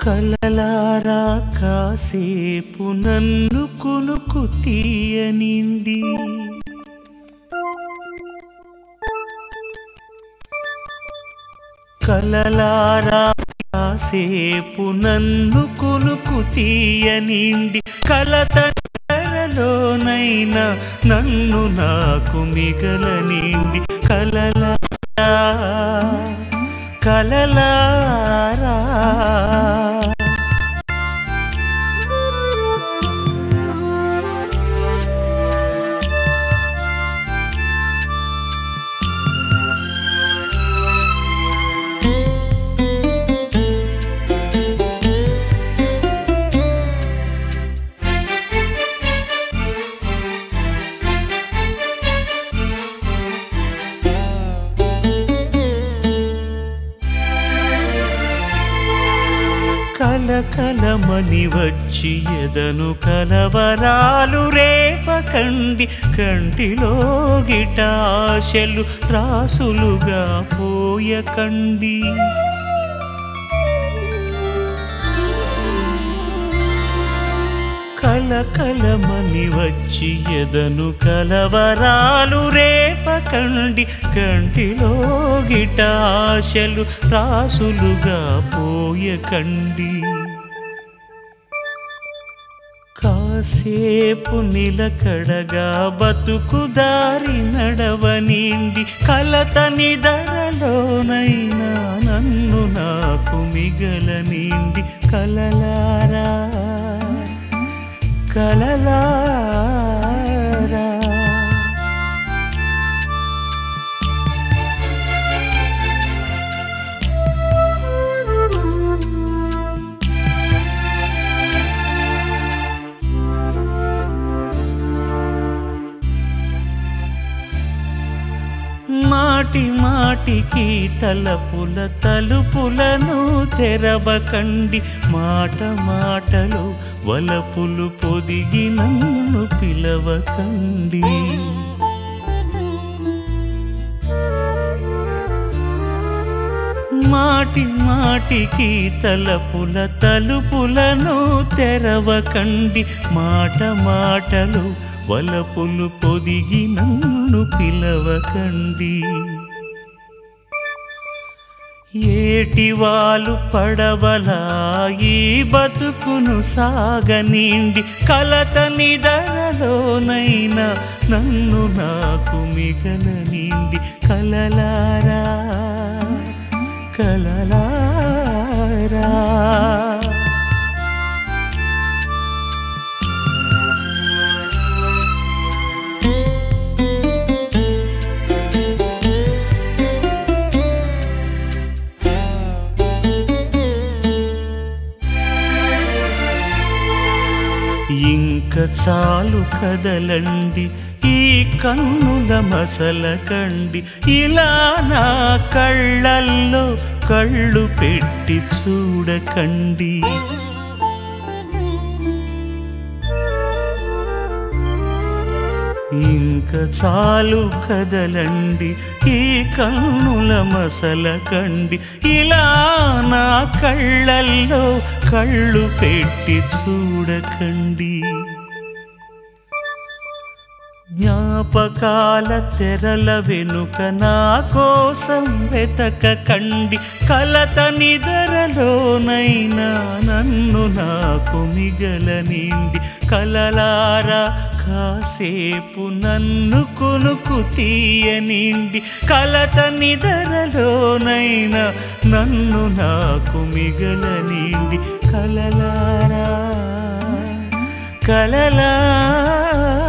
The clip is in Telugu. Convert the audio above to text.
కలలారా కాసేపు నన్ను కునుకు తీయనిండి కలలారా కాసేపు నన్ను కునుకు తీయనిండి కలతలోనైనా నన్ను నాకు మిగలనిండి కలలారా కలలారా కలకలమని వచ్చి ఎదను కలవరాలు రేపకండి కంటిలో గిటాశలు రాసులుగా పోయకండి కలకలమని వచ్చి ఎదను కలవరాలు రేపకండి కంటిలో గిటాశలు రాసులుగా పోయకండి కాసేపు నిలకడగా బతుకు దారి నడవనిండి కలత నిదరలోనైనా నన్ను నాకు మిగలనిండి కలలారా కలలారా మాటి మాటికి తలపుల తలుపులను తెరవకండి మాట మాటలు వలపులు పొదిగి నన్ను పిలవకండి మాటి మాటికి తలపుల తలుపులను తెరవకండి మాట మాటలు వలపులు పొదిగి నన్ను పిలవకండి ఏటివాలు పడవలా ఈ బతుకును సాగనిండి కలత నిదరలోనైనా నన్ను నాకు మిగలనిండి కలలారా కలలారా ఇంక చాలు కదలండి ఈ కన్నుల మసలకండి ఇలా నా కళ్ళల్లో కళ్ళు పెట్టి చూడకండి ఇంక చాలు కదలండి ఈ కన్నుల మసలకండి ఇలా నా కళ్ళల్లో కళ్ళు పెట్టి చూడకండి జ్ఞాపకాల తెరల వెనుక నా కోసం వెతకకండి కలత నిదరలోనైనా నన్ను నాకు మిగలనిండి కలలారా కాసేపు నన్ను కొనుకు తీయనిండి కలత నిదరలోనైనా నన్ను నాకు మిగలనిండి కలలారా కలలారా